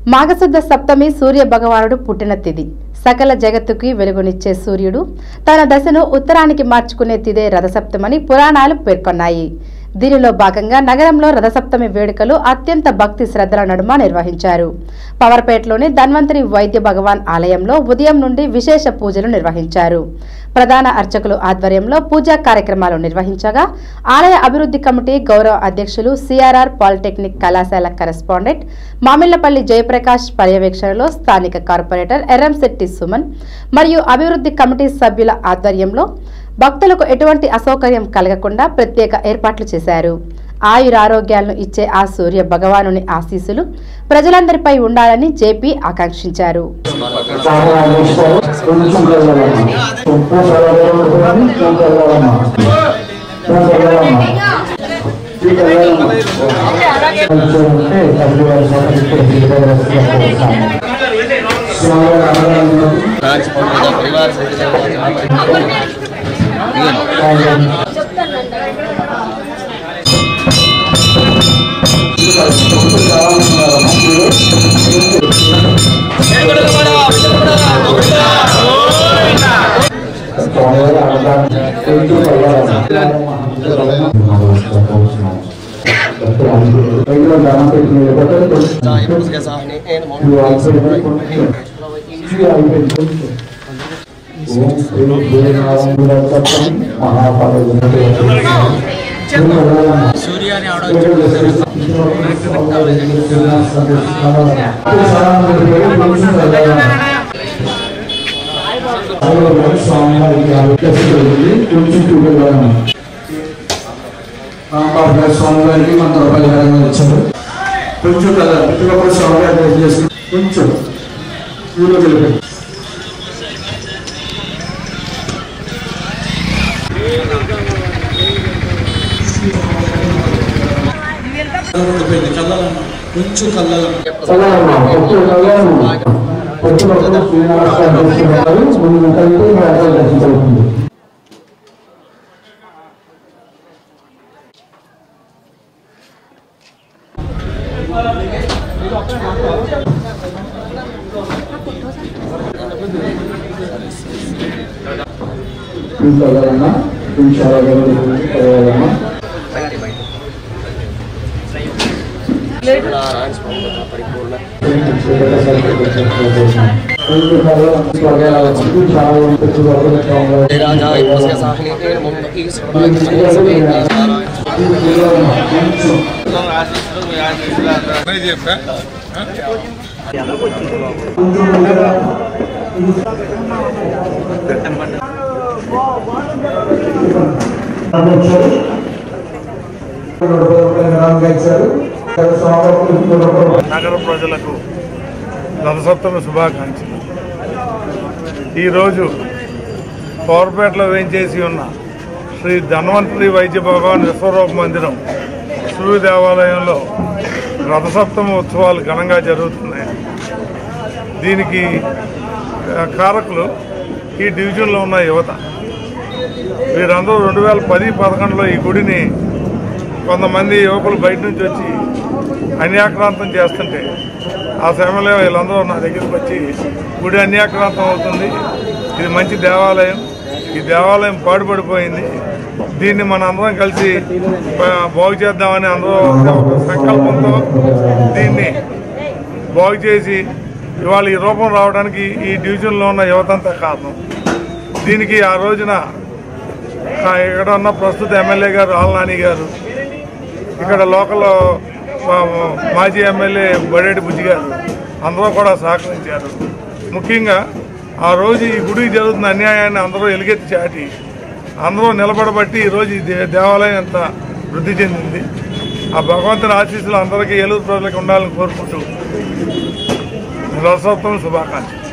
మాఘశుద్ధ సప్తమి సూర్య భగవానుడు పుట్టిన తిథి సకల జగత్తుకి వెలుగునిచ్చే సూర్యుడు తన దశను ఉత్తరానికి మార్చుకునే తిదే రథసప్తమని పురాణాలు పేర్కొన్నాయి దీనిలో భాగంగా నగరంలో రథసప్తమి వేడుకలు అత్యంత భక్తి శ్రద్ధల నడుమ నిర్వహించారు పవర్పేటలోని ధన్వంతరి వైద్య భగవాన్ ఆలయంలో ఉదయం నుండి విశేష పూజలు నిర్వహించారు ప్రధాన అర్చకులు ఆధ్వర్యంలో పూజా కార్యక్రమాలు నిర్వహించగా ఆలయ అభివృద్ధి కమిటీ గౌరవ అధ్యక్షులు సిఆర్ఆర్ పాలిటెక్నిక్ కళాశాల కరెస్పాండెంట్ మామిళ్లపల్లి జయప్రకాష్ పర్యవేక్షణలో స్థానిక కార్పొరేటర్ ఎర్రంశెట్టి సుమన్ మరియు అభివృద్ధి కమిటీ సభ్యుల ఆధ్వర్యంలో భక్తులకు ఎటువంటి అసౌకర్యం కలగకుండా ప్రత్యేక ఏర్పాట్లు చేశారు ఆయురారోగ్యాలను ఇచ్చే ఆ సూర్య భగవానుని ఆశీస్సులు ప్రజలందరిపై ఉండాలని జేపీ ఆకాంక్షించారు చాలా ఇష్టం కొంచెం వెళ్ళాలమ్మా ఉప్పు చల్లగలమని చూపెళ్ళాలమ్మా చూపెళ్ళాలమ్మా ఉంటే తల్లి వారి సోదరు ఇక్కడ దిగవలసిందిగా కోరుతాము. స్వామి అన్నదానం స్వామివారి అన్నదానం కొంచెం వెళ్ళాలమ్మా. దగ్గర దానం పెట్టి నిలబడ్డారు. ఇవి అయిపోయింది. కొంచెం. ఇవి అయిపోయింది. కొంచెం. ఓం శ్రీ గురునాథం మహాపరమ సూర్యాన్ని స్వామి గారికి మన రూపాయలు ఇచ్చారు కొంచెం కదా ప్రతి ఒక్కరు స్వామి గారు చేసి కొంచెం ఊళ్ళో వెళ్ళిపోయి ఉండిపోయింది కళ్ళలమ్మ కొంచెం కళ్ళలమ్మ చదవమ్మా కొంచెం చదవమ్మా ప్రతి ఒక్కరు శ్రీనివాస చేస్తున్నారు ముందు కలిపి దర్శించవుతుంది చదవాలమ్మా చాలా చదవాలమ్మా నగర ప్రజలకు రథసప్తమి శుభాకాంక్షలు ఈరోజు పవర్పేటలో వేయించేసి ఉన్న శ్రీ ధన్వంతరి వైద్య భగవాన్ విశ్వరూప మందిరం సూర్య దేవాలయంలో రథసప్తమి ఉత్సవాలు ఘనంగా జరుగుతున్నాయి దీనికి ఆ, కారకులు ఈ డివిజన్లో ఉన్న యువత వీరందరూ రెండు వేల పది పదకొండులో ఈ గుడిని కొంతమంది యువకులు బయట నుంచి వచ్చి అన్యాక్రాంతం చేస్తుంటే ఆ సమయంలో వీళ్ళందరూ నా దగ్గరికి వచ్చి గుడి అన్యాక్రాంతం అవుతుంది ఇది మంచి దేవాలయం ఈ దేవాలయం పాడుపడిపోయింది దీన్ని మన అందరం కలిసి బా- బాగు చేద్దామని అందరూ ఒక సంకల్పంతో దీన్ని బాగు చేసి ఇవాళ ఈ రూపం రావడానికి ఈ డివిజన్లో ఉన్న యువతంతా కారణం దీనికి ఆ రోజున ఆ, ఇక్కడ ఉన్న ప్రస్తుత ఎమ్మెల్యే గారు ఆల్నాని గారు ఇక్కడ లోకల్ ఆ, మాజీ ఎమ్మెల్యే బడేటి బుజ్జి గారు అందరూ కూడా సహకరించారు ముఖ్యంగా ఆ రోజు ఈ గుడికి జరుగుతున్న అన్యాయాన్ని అందరూ ఎలుగెత్తి చాటి అందరూ నిలబడబట్టి ఈరోజు ఈ దే- దేవాలయం ఎంత వృద్ధి చెందింది ఆ భగవంతుని ఆశీస్సులు అందరికీ ఏలూరు ప్రజలకు ఉండాలని కోరుకుంటూ రథోత్సవం శుభాకాంక్షలు